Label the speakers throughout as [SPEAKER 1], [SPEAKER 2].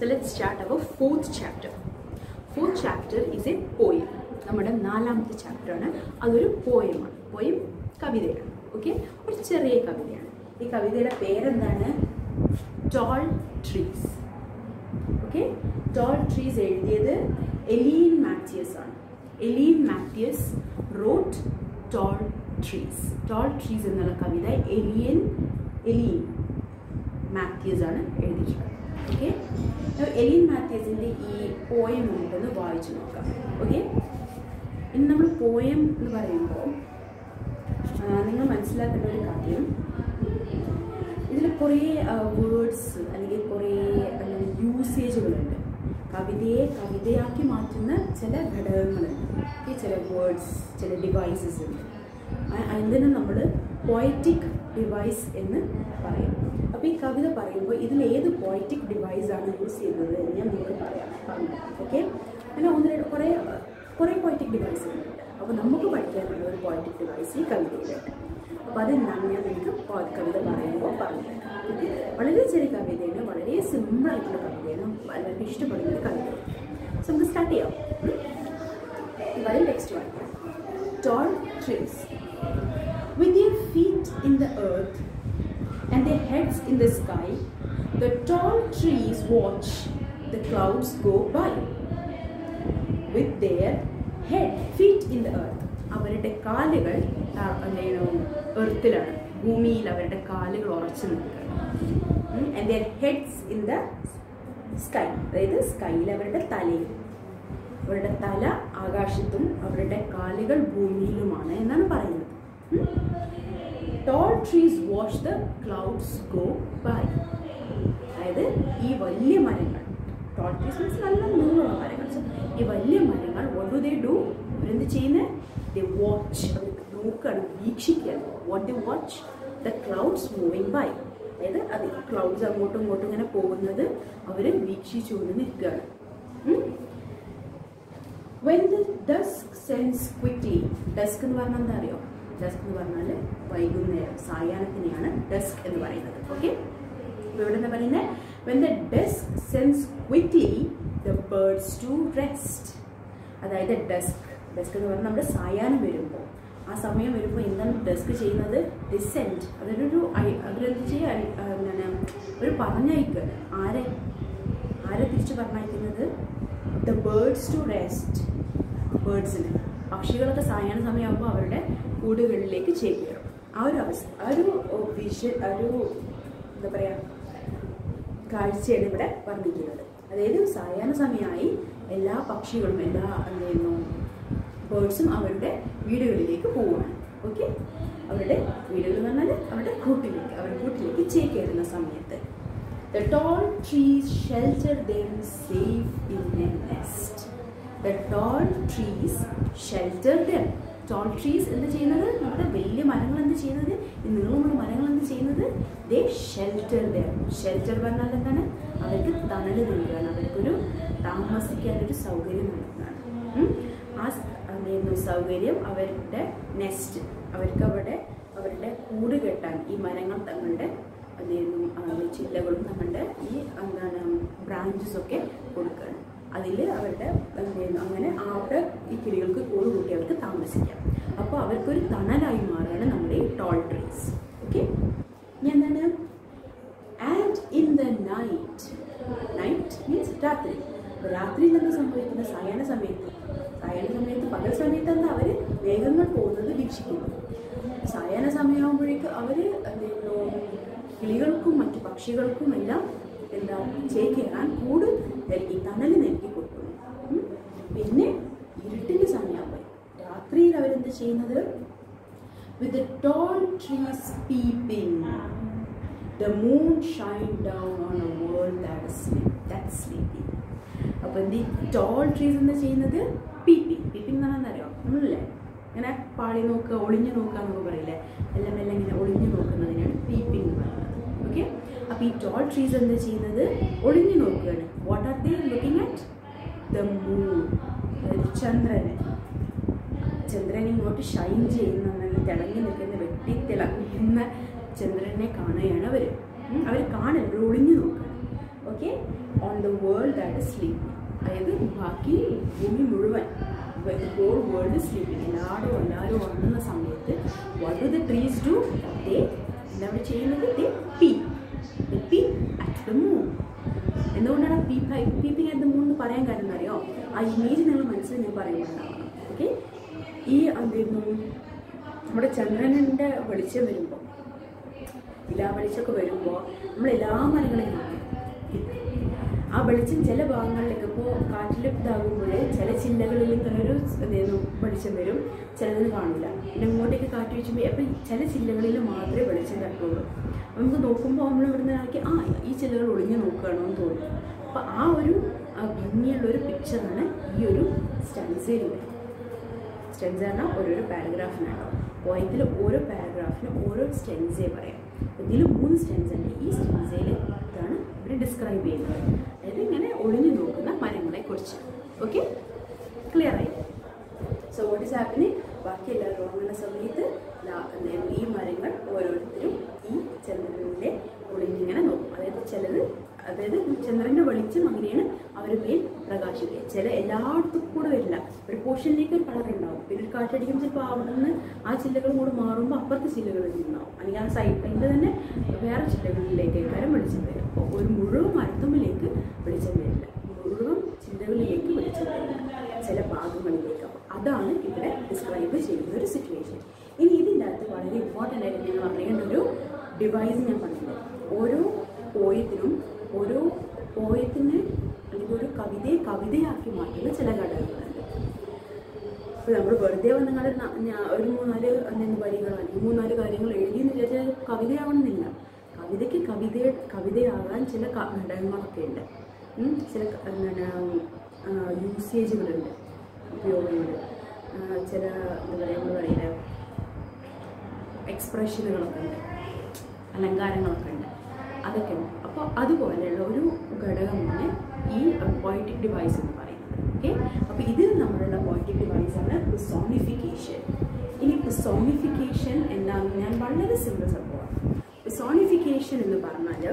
[SPEAKER 1] So let's start our fourth chapter. Fourth chapter is a poem. നമ്മുടെ നാലാമത്തെ ചാപ്റ്ററാണ് അതൊരു പോയമാണ് പോയം കവിതയാണ് ഓക്കെ ഒരു ചെറിയ കവിതയാണ് ഈ കവിതയുടെ പേരെന്താണ് tall trees okay tall trees എഴുതിയത് എലീൻ മാത്യൂസ് ആണ് Eileen Mathews wrote tall trees tall trees എന്നുള്ള കവിത എലിയൻ എലീൻ മാത്യൂസ് ആണ് എഴുതിയിട്ടുള്ളത് ഓക്കെ എലീൻ മാത്യൂസിൻ്റെ ഈ പോയം നമുക്കൊന്ന് വായിച്ചു നോക്കാം ഓക്കെ ഇനി നമ്മൾ പോയം എന്ന് പറയുമ്പോൾ നിങ്ങൾ മനസ്സിലാക്കേണ്ട ഒരു കാര്യം ഇതിൽ കുറേ വേർഡ്സ് അല്ലെങ്കിൽ കുറേ യൂസേജുകളുണ്ട് കവിതയെ കവിതയാക്കി മാറ്റുന്ന ചില ഘടകങ്ങളുണ്ട് ഈ ചില വേർഡ്സ് ചില ഡിവൈസസ് ഉണ്ട് അതിന് നമ്മൾ പോയറ്റിക് ഡിവൈസ് എന്ന് പറയും അപ്പോൾ ഈ കവിത പറയുമ്പോൾ ഇതിൽ ഏത് പോയറ്റിക് ഡിവൈസാണ് യൂസ് ചെയ്യുന്നത് എന്ന് ഞാൻ നിങ്ങൾക്ക് പറയാം പറഞ്ഞു ഓക്കെ അങ്ങനെ ഒന്ന് രണ്ട് കുറേ കുറേ പോയറ്റിക് ഡിവൈസുകളുണ്ട് അപ്പോൾ നമുക്ക് പഠിക്കാനുള്ള ഒരു പോയറ്റിക് ഡിവൈസ് ഈ കവിതയിലുണ്ട് അപ്പോൾ അതെന്താണ് ഞാൻ നിങ്ങൾക്ക് കവിത പറയുമ്പോൾ പറഞ്ഞു ഓക്കെ വളരെ ചെറിയ കവിതയാണ് വളരെ സിമ്പിളായിട്ടുള്ള കവിതയാണ് വളരെ ഇഷ്ടപ്പെടുന്ന ഒരു കവിതയാണ് സോ നമുക്ക് സ്റ്റാർട്ട് ചെയ്യാം വരും ടെക്സ്റ്റ് വായിക്കാം tall trees With their feet in the earth and their heads in the sky, the tall trees watch the clouds go by. With their head, feet in the earth. അവരുടെ കാലുകൾ എന്താണ് എർത്തിലാണ് ഭൂമിയിൽ അവരുടെ കാലുകൾ ഉറച്ചു നിൽക്കുകയാണ് and their heads in the sky അതായത് സ്കൈയിൽ അവരുടെ തലയിൽ അവരുടെ തല ആകാശത്തും അവരുടെ കാലുകൾ ഭൂമിയിലുമാണ് എന്നാണ് പറയുന്നത് tall trees watch the clouds go by അതായത് ഈ വലിയ മരങ്ങൾ ടോൾ ട്രീസ് മീൻസ് നല്ല നീളമുള്ള മരങ്ങൾ ഈ വലിയ മരങ്ങൾ വോട്ട് ഡു ദേ ഡു അവരെന്ത് ചെയ്യുന്നത് ദേ വാച്ച് അവർ നോക്കുകയാണ് വീക്ഷിക്കുകയാണ് what they watch the clouds moving by അതായത് അത് ക്ലൗഡ്സ് അങ്ങോട്ടും ഇങ്ങോട്ടും ഇങ്ങനെ പോകുന്നത് അവർ വീക്ഷിച്ചുകൊണ്ട് നിൽക്കുകയാണ് when the dusk sends quickly dusk എന്ന് പറഞ്ഞാൽ എന്താ അറിയോ ഡസ്ക് എന്ന് പറഞ്ഞാൽ വൈകുന്നേരം സായാഹ്നത്തിനെയാണ് ഡസ്ക് എന്ന് പറയുന്നത് ഓക്കെ അപ്പോൾ ഇവിടെ എന്താ പറയുന്നത് when the dusk sends quickly the birds to rest അതായത് ഡസ്ക് ഡസ്ക് എന്ന് പറഞ്ഞാൽ നമ്മുടെ സായാഹ്നം വരുമ്പോൾ ആ സമയം വരുമ്പോൾ എന്താണ് ഡസ്ക് ചെയ്യുന്നത് ഡിസെൻറ്റ് അതൊരു അവരെന്ത് ചെയ്യുക എന്താണ് ഒരു പറഞ്ഞയക്കുകയാണ് ആരെ ആരെ തിരിച്ച് പറഞ്ഞയക്കുന്നത് ദ ബേർഡ്സ് ടു റെസ്റ്റ് ബേർഡ്സിന് പക്ഷികളൊക്കെ സായാഹ്ന സമയമാകുമ്പോൾ അവരുടെ കൂടുകളിലേക്ക് ചേക്കേറും ആ ഒരു അവസ്ഥ ആ ഒരു വിഷ്വൽ ആ ഒരു എന്താ പറയുക കാഴ്ചയാണ് ഇവിടെ വർണ്ണിക്കുന്നത് അതായത് സായാഹ്ന സമയമായി എല്ലാ പക്ഷികളും എല്ലാ എന്തായിരുന്നു ബേർഡ്സും അവരുടെ വീടുകളിലേക്ക് പോവുകയാണ് ഓക്കെ അവരുടെ വീടുകൾ എന്ന് പറഞ്ഞാൽ അവരുടെ കൂട്ടിലേക്ക് അവരുടെ കൂട്ടിലേക്ക് ചേക്കേറുന്ന സമയത്ത് the tall trees shelter them safe in a nest the tall trees shelter them tall trees എന്ത് ചെയ്യുന്നത് നമ്മുടെ വലിയ മരങ്ങൾ എന്ത് ചെയ്യുന്നത് ഈ നീളമുള്ള മരങ്ങൾ എന്ത് ചെയ്യുന്നത് ദേ ഷെൽറ്റർ ദം ഷെൽറ്റർ പറഞ്ഞാൽ എന്താണ് അവർക്ക് തണൽ നൽകുകയാണ് അവർക്കൊരു താമസിക്കാനൊരു സൗകര്യം നൽകുകയാണ് ആ എന്തായിരുന്നു സൗകര്യം അവരുടെ നെസ്റ്റ് അവർക്ക് അവിടെ അവരുടെ കൂട് കെട്ടാൻ ഈ മരങ്ങൾ തങ്ങളുടെ എന്തായിരുന്നു ചില്ലകളും തങ്ങളുടെ ഈ എന്താണ് ബ്രാഞ്ചസ് ഒക്കെ കൊടുക്കുകയാണ് അതിൽ അവരുടെ എന്തായിരുന്നു അങ്ങനെ അവിടെ ഈ കിളികൾക്ക് കൂട് കൂട്ടി അവർക്ക് താമസിക്കാം അപ്പോൾ അവർക്കൊരു തണലായി മാറുകയാണ് നമ്മുടെ ഈ ടോൾ ട്രീസ് ഓക്കെ ഇനി എന്താണ് and in the night night means രാത്രി രാത്രിയിൽ എന്താ സംഭവിക്കുന്നത് സായാഹ്ന സമയത്ത് സായാഹ്ന സമയത്ത് പകൽ സമയത്ത് എന്താ അവർ വേഗങ്ങൾ പോകുന്നത് വീക്ഷിക്കുന്നു സായാഹ്ന സമയമാകുമ്പോഴേക്ക് അവർ എന്തായിരുന്നു കിളികൾക്കും മറ്റു പക്ഷികൾക്കും എല്ലാം എന്താ ചേക്കേറാൻ കൂട് നൽകി തണൽ നൽകി കൊടുക്കുന്നു പിന്നെ ഇരുട്ടിൻ്റെ സമയമാകുമ്പോൾ രാത്രിയിൽ അവരെന്ത് ചെയ്യുന്നത് with tall trees peeping the moon shine down on a world that sleep that sleeping അപ്പോൾ എന്ത് ടോൾ ട്രീസ് എന്താ ചെയ്യുന്നത് പീപ്പിംഗ് പീപ്പിംഗ് എന്ന് പറഞ്ഞാൽ അറിയോ നമ്മളല്ലേ ഇങ്ങനെ പാളി നോക്കുക ഒളിഞ്ഞു നോക്കുക എന്നൊക്കെ പറയില്ലേ എല്ലാം എല്ലാം ഇങ്ങനെ ഒളിഞ്ഞു നോക്കുന്നതിനാണ് പീപ്പിംഗ് എന്ന് പറയുന്നത് ഓക്കെ അപ്പോൾ ഈ ടോൾ ട്രീസ് എന്താ ചെയ്യുന്നത് ഒളിഞ്ഞു നോക്കുകയാണ് what are they looking at the moon അതായത് ചന്ദ്രനെ ചന്ദ്രൻ ഇങ്ങോട്ട് ഷൈൻ ചെയ്യുന്ന നല്ല തിളങ്ങി നിൽക്കുന്ന വെട്ടി തിളങ്ങുന്ന ചന്ദ്രനെ കാണുകയാണ് അവർ അവർ കാണുന്നത് ഒളിഞ്ഞു നോക്കുകയാണ് okay on the world that is sleeping അതായത് ബാക്കി ഭൂമി മുഴുവൻ ഹോൾ വേൾഡ് സ്ലീപ്പിംഗ് എല്ലാവരും എല്ലാവരും ഉറങ്ങുന്ന സമയത്ത് what do the trees do they എന്താ അവിടെ ചെയ്യുന്നത് they pee pee at the moon എന്തുകൊണ്ടാണ് peep peeping at the moon എന്ന് പറയാൻ കാരണം അറിയോ ആ ഇമേജ് നിങ്ങൾ മനസ്സിൽ ഞാൻ പറയുന്നുണ്ടാവണം ഓക്കെ ഈ എന്തായിരുന്നു നമ്മുടെ ചന്ദ്രനിൻ്റെ വെളിച്ചം വരുമ്പോൾ ഇലാ വെളിച്ചമൊക്കെ വരുമ്പോൾ നമ്മൾ എല്ലാ മരങ്ങളെയും കാണും ആ വെളിച്ചം ചില ഭാഗങ്ങളിലേക്ക് ഇപ്പോൾ കാറ്റിൽ ഇതാകുമ്പോൾ ചില ചില്ലകളിൽ ഇങ്ങനെ ഒരു എന്തായിരുന്നു വെളിച്ചം വരും ചിലതിന് കാണില്ല പിന്നെ ഇങ്ങോട്ടേക്ക് കാറ്റ് വെച്ചുമ്പോൾ അപ്പം ചില ചില്ലകളിൽ മാത്രമേ വെളിച്ചം തട്ടുള്ളൂ അപ്പം നമുക്ക് നോക്കുമ്പോൾ നമ്മൾ ഇവിടുന്ന് ആക്കി ആ ഈ ചില്ലകൾ ഒളിഞ്ഞു നോക്കുകയാണോ എന്ന് തോന്നും അപ്പോൾ ആ ഒരു ആ ഭംഗിയുള്ള ഒരു പിക്ചറാണ് ഈ ഒരു സ്റ്റൻസയിൽ വരുന്നത് സ്റ്റെൻസ് പറഞ്ഞാൽ ഓരോരോ പാരഗ്രാഫിനാണ് പോയത്തിൽ ഓരോ പാരഗ്രാഫിനും ഓരോ സ്റ്റെൻസേ പറയാം ഇതിൽ മൂന്ന് സ്റ്റെൻസ് ഉണ്ട് ഈ സ്റ്റെൻസയിൽ ഇതാണ് ഇവർ ഡിസ്ക്രൈബ് ചെയ്യുന്നത് അതായത് ഇങ്ങനെ ഒളിഞ്ഞു നോക്കുന്ന മരങ്ങളെ കുറിച്ച് ഓക്കെ ക്ലിയർ ആയി സോ വാട്ട് ഈസ് ഹാപ്പനിങ് ബാക്കി എല്ലാവരും ഉറങ്ങുന്ന സമയത്ത് ലാ- എന്തായാലും ഈ മരങ്ങൾ ഓരോരുത്തരും ഈ ചന്ദ്രനിലെ ഒളിഞ്ഞിങ്ങനെ നോക്കും അതായത് ചിലത് അതായത് ചന്ദ്രന്റെ വെളിച്ചം അങ്ങനെയാണ് അവർ മേൽ പ്രകാശിക്കുക ചില എല്ലായിടത്തും കൂടെ വരില്ല ഒരു പോർഷനിലേക്ക് ഒരു കളർ ഉണ്ടാവും പിന്നെ ഒരു കാറ്റടിക്കുമ്പോൾ ചിലപ്പോൾ അവിടെ നിന്ന് ആ ചില്ലകളും കൂടെ മാറുമ്പോൾ അപ്പുറത്തെ ചില്ലകളിൽ നിന്നാവും അല്ലെങ്കിൽ ആ സൈഡ് അതിൻ്റെ തന്നെ വേറെ ചില്ലകളിലേക്ക് കാരം വെളിച്ചം വരും അപ്പോൾ ഒരു മുഴുവൻ മരത്തുമ്പിലേക്ക് വെളിച്ചം വരില്ല മുഴുവൻ ചില്ലകളിലേക്ക് വെളിച്ചം വരില്ല ചില ഭാഗങ്ങളിലേക്ക് അപ്പോൾ അതാണ് ഇവിടെ ഡിസ്ക്രൈബ് ചെയ്യുന്ന ഒരു സിറ്റുവേഷൻ ഇനി ഇതിൻ്റെ അകത്ത് വളരെ ഇമ്പോർട്ടൻ്റ് ആയിട്ട് നിങ്ങൾ അറിയേണ്ട ഒരു ഡിവൈസ് ഞാൻ പറഞ്ഞിട്ടുണ്ട് ഓരോ പോയത്തിനും ഓരോ പോയത്തിന് അല്ലെങ്കിൽ ഒരു കവിതയെ കവിതയാക്കി മാറ്റുന്ന ചില ഘടകങ്ങളുണ്ട് ഇപ്പോൾ നമ്മൾ വെറുതെ വന്നങ്ങൾ ഒരു മൂന്നാല് എന്തെങ്കിലും വരികൾ അല്ലെങ്കിൽ മൂന്നാല് കാര്യങ്ങൾ എഴുതിയെന്ന് വിചാരിച്ചാൽ അത് കവിതയാവണമെന്നില്ല കവിതയ്ക്ക് കവിത കവിതയാകാൻ ചില ക- ഘടകങ്ങളൊക്കെ ഉണ്ട് ഉം, ചില ക- എന്താണ് യൂസേജുകളുണ്ട് ഉപയോഗങ്ങൾ ആ, ചില എന്താ പറയുക നമ്മൾ പറയുന്നത് എക്സ്പ്രഷനുകളൊക്കെ ഉണ്ട് അലങ്കാരങ്ങളൊക്കെ ഉണ്ട് അതൊക്കെ ഉണ്ട് അപ്പോൾ അതുപോലെയുള്ള ഒരു ഘടകമാണ് ഈ പോയിറ്റിക് ഡിവൈസ് എന്ന് പറയുന്നത് ഓക്കെ അപ്പോൾ ഇതിൽ നമ്മളുള്ള പോയിറ്റിക് ഡിവൈസാണ് സോണിഫിക്കേഷൻ ഇനി സോണിഫിക്കേഷൻ എന്താണെന്ന് ഞാൻ വളരെ സിമ്പിൾ സംഭവമാണ് സോണിഫിക്കേഷൻ എന്ന് പറഞ്ഞാൽ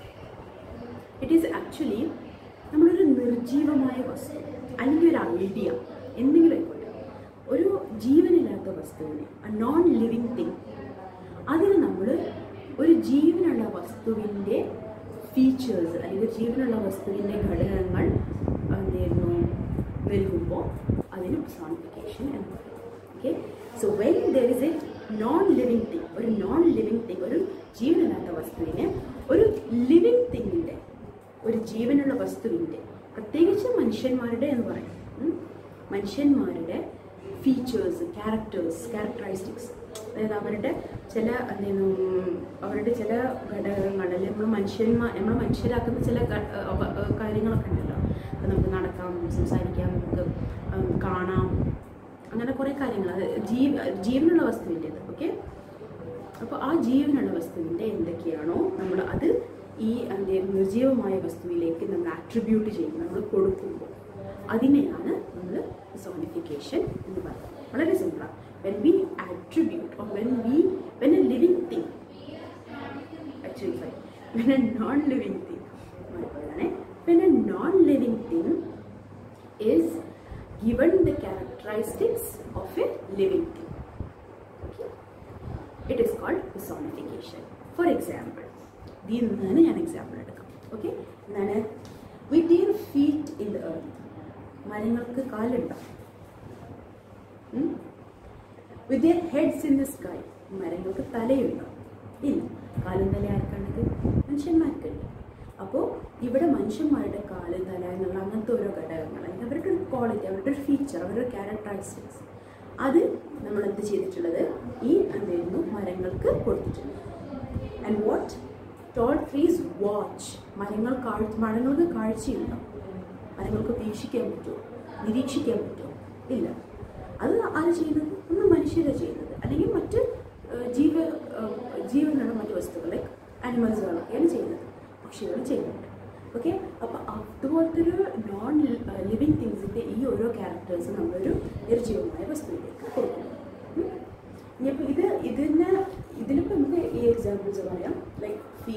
[SPEAKER 1] ഇറ്റ് ഈസ് ആക്ച്വലി നമ്മളൊരു നിർജീവമായ വസ്തു അല്ലെങ്കിൽ ഒരു ഐഡിയ എന്തെങ്കിലും ആയിക്കോട്ടെ ഒരു ജീവനില്ലാത്ത വസ്തുവിനെ നോൺ ലിവിങ് തിങ് അതിന് നമ്മൾ ഒരു ജീവനുള്ള വസ്തുവിൻ്റെ ഫീച്ചേഴ്സ് അല്ലെങ്കിൽ ജീവനുള്ള വസ്തുവിൻ്റെ ഘടകങ്ങൾ എന്തായിരുന്നു നൽകുമ്പോൾ അതിന് സോണിഫിക്കേഷൻ എന്ന് പറയും okay so when there is a non living thing ഒരു നോൺ ലിവിങ് തിങ് ഒരു ജീവനില്ലാത്ത വസ്തുവിനെ ഒരു ലിവിങ് തിങ്ങിൻ്റെ ഒരു ജീവനുള്ള വസ്തുവിൻ്റെ പ്രത്യേകിച്ച് മനുഷ്യന്മാരുടെ എന്ന് പറയും ഉം. മനുഷ്യന്മാരുടെ ഫീച്ചേഴ്സ് ക്യാരക്ടേഴ്സ് ക്യാരക്ടറിസ്റ്റിക്സ് അതായത് അവരുടെ ചില എന്തെയ്യുന്നു അവരുടെ ചില ഘടകങ്ങൾ അല്ലെങ്കിൽ നമ്മൾ മനുഷ്യന്മാർ നമ്മൾ മനുഷ്യരാക്കുന്ന ചില ഘ- അവ- ഏഹ് കാര്യങ്ങളൊക്കെ ഉണ്ടല്ലോ അപ്പോൾ നമുക്ക് നടക്കാം സംസാരിക്കാം നമുക്ക് ഉം, കാണാം അങ്ങനെ കുറേ കാര്യങ്ങൾ അത് ജീവ ജീവനുള്ള വസ്തുവിൻ്റെത് ഓക്കെ അപ്പോൾ ആ ജീവനുള്ള വസ്തുവിൻ്റെ എന്തൊക്കെയാണോ നമ്മൾ അത് ഈ അതിൻ്റെ നിർജീവമായ വസ്തുവിലേക്ക് നമ്മൾ ആട്രിബ്യൂട്ട് ചെയ്യും നമ്മൾ കൊടുക്കുമ്പോൾ അതിനെയാണ് നമ്മൾ സോണിഫിക്കേഷൻ എന്ന് പറയുന്നത് വളരെ സിമ്പിളാണ് when we attribute or when we when a living thing actually sorry when a non living thing when a non living thing is given the characteristics of a living thing. Okay? It is called personification. For example, ഇതിൽ നിന്നാണ് ഞാൻ example എടുക്കാം okay എന്താണ് with their feet in the earth മരങ്ങൾക്ക് കാലുണ്ടോ with their heads in the sky മരങ്ങൾക്ക് തലയുണ്ടോ ഇല്ല കാലും തല ആർക്കാണിത് മനുഷ്യന്മാർക്കുണ്ട് അപ്പോൾ ഇവിടെ മനുഷ്യന്മാരുടെ കാല് തല എന്നുള്ള അങ്ങനത്തെ ഓരോ ഘടകങ്ങൾ അല്ലെങ്കിൽ അവരുടെ ഒരു ക്വാളിറ്റി അവരുടെ ഒരു ഫീച്ചർ അവരുടെ ഒരു ക്യാരക്ടറിസ്റ്റിക്സ് അത് നമ്മൾ എന്ത് ചെയ്തിട്ടുള്ളത് ഈ എന്തായിരുന്നു മരങ്ങൾക്ക് കൊടുത്തിട്ടുണ്ട് and what tall trees watch മരങ്ങൾ കാഴ്ച മരങ്ങൾക്ക് കാഴ്ചയുണ്ടോ മരങ്ങൾക്ക് വീക്ഷിക്കാൻ പറ്റുമോ നിരീക്ഷിക്കാൻ പറ്റുമോ ഇല്ല അത് ആര് ചെയ്യുന്നത് ഒന്ന് മനുഷ്യരെ ചെയ്യുന്നത് അല്ലെങ്കിൽ മറ്റ് ഏഹ്, ജീവ ഏഹ്, ജീവനുള്ള മറ്റ് വസ്തുക്കളെ ആനിമൽസുകളൊക്കെയാണ് ചെയ്യുന്നത് പക്ഷികൾ ചെയ്യുന്നുണ്ട് ഓക്കെ അപ്പോൾ അതുപോലത്തെ ഒരു നോൺ ലിവിങ് തിങ്സിൻ്റെ ഈ ഓരോ ക്യാരക്ടേഴ്സ് നമ്മളൊരു നിർജീവമായ വസ്തുവിലേക്ക് കൊടുക്കുന്നു ഉം. ഇനിയിപ്പോൾ ഇത് ഇതിന് ഇതിലിപ്പോൾ നമുക്ക് ഈ എക്സാമ്പിൾസ് പറയാം ലൈക്ക് ഫീറ്റ്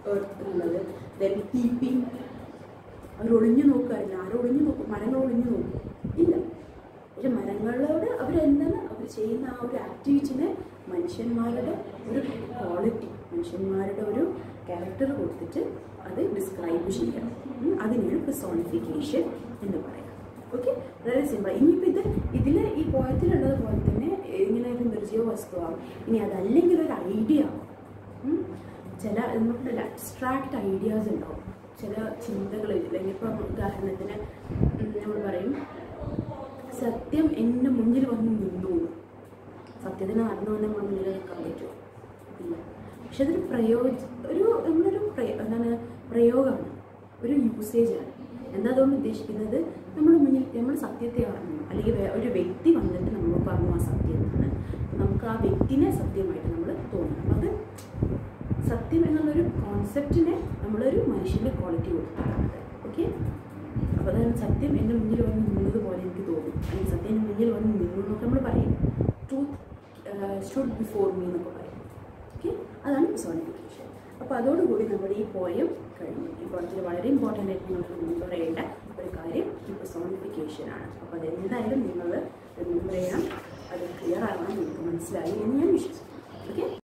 [SPEAKER 1] എർത്ത് എന്നുള്ളത് ദെൻ കീപ്പിംഗ് അവർ ഒളിഞ്ഞു നോക്കാറില്ല ആരും ഒളിഞ്ഞു നോക്കും മരങ്ങൾ ഒളിഞ്ഞു നോക്കും ഇല്ല പക്ഷെ മരങ്ങളോട് അവരെന്താണ് അവർ ചെയ്യുന്ന ആ ഒരു ആക്ടിവിറ്റിനെ മനുഷ്യന്മാരുടെ ഒരു ക്വാളിറ്റി മനുഷ്യന്മാരുടെ ഒരു ക്യാരക്ടർ കൊടുത്തിട്ട് അത് ഡിസ്ക്രൈബ് ചെയ്യണം ഉം. അതിനെയാണ് പെർസോണിഫിക്കേഷൻ എന്ന് പറയാം ഓക്കെ വളരെ സിമ്പിൾ ഇനിയിപ്പോൾ ഇത് ഇതിൽ ഈ പോയത്തിലുള്ളത് പോലെ തന്നെ ഇങ്ങനെ ഒരു നിർജ്ജീവ വസ്തുവാകും ഇനി അതല്ലെങ്കിൽ ഒരു ഐഡിയ ആവും ഉം. ചില നമുക്കുള്ള അബ്സ്ട്രാക്ട് ഐഡിയാസ് ഉണ്ടാവും ചില ചിന്തകൾ അല്ലെങ്കിൽ ഇപ്പം ഉദാഹരണത്തിന് നമ്മൾ പറയും സത്യം എൻ്റെ മുന്നിൽ വന്ന് നിന്നു എന്ന്. സത്യത്തിന് നടന്നു വന്ന് നമ്മുടെ മുന്നിൽ നിൽക്കാൻ പറ്റുമോ ഇല്ല പക്ഷെ അതൊരു പ്രയോജ ഒരു നമ്മളൊരു പ്രയോ എന്താണ് പ്രയോഗമാണ് ഒരു യൂസേജാണ് എന്താ അതുകൊണ്ട് ഉദ്ദേശിക്കുന്നത് നമ്മുടെ മുന്നിൽ നമ്മൾ സത്യത്തെ അറിഞ്ഞു അല്ലെങ്കിൽ വേ- ഒരു വ്യക്തി വന്നിട്ട് നമ്മൾ പറഞ്ഞു ആ സത്യം എന്നാണ് നമുക്ക് ആ വ്യക്തിനെ സത്യമായിട്ട് നമ്മൾ തോന്നണം അപ്പം അത് സത്യം എന്നുള്ളൊരു കോൺസെപ്റ്റിനെ നമ്മളൊരു മനുഷ്യൻ്റെ ക്വാളിറ്റി കൊടുത്തതാണത് ഓക്കെ അപ്പോൾ അതാണ് സത്യം എൻ്റെ മുന്നിൽ വന്ന് നിന്നത് പോലെ എനിക്ക് തോന്നും അല്ലെങ്കിൽ സത്യം എൻ്റെ മുന്നിൽ വന്ന് നിന്നു എന്നൊക്കെ നമ്മൾ പറയും ട്രൂത്ത് ഷുഡ് ബിഫോർ മീ എന്നൊക്കെ പറയും ഓക്കെ അതാണ് പെർസോണിഫിക്കേഷൻ അപ്പോൾ അതോടുകൂടി നമ്മുടെ ഈ പോയം കഴിഞ്ഞു ഈ പോയത്തിൽ വളരെ ഇമ്പോർട്ടൻ്റ് ആയിട്ട് നിങ്ങൾക്ക് റിമെമ്പർ ചെയ്യേണ്ട ഒരു കാര്യം ഈ പെർസോണിഫിക്കേഷൻ ആണ് അപ്പോൾ അതെന്തായാലും നിങ്ങൾ റിമെമ്പർ ചെയ്യണം അത് ക്ലിയർ ആവണം നിങ്ങൾക്ക് മനസ്സിലായി എന്ന് ഞാൻ വിശ്വസിക്കുന്നു ഓക്കെ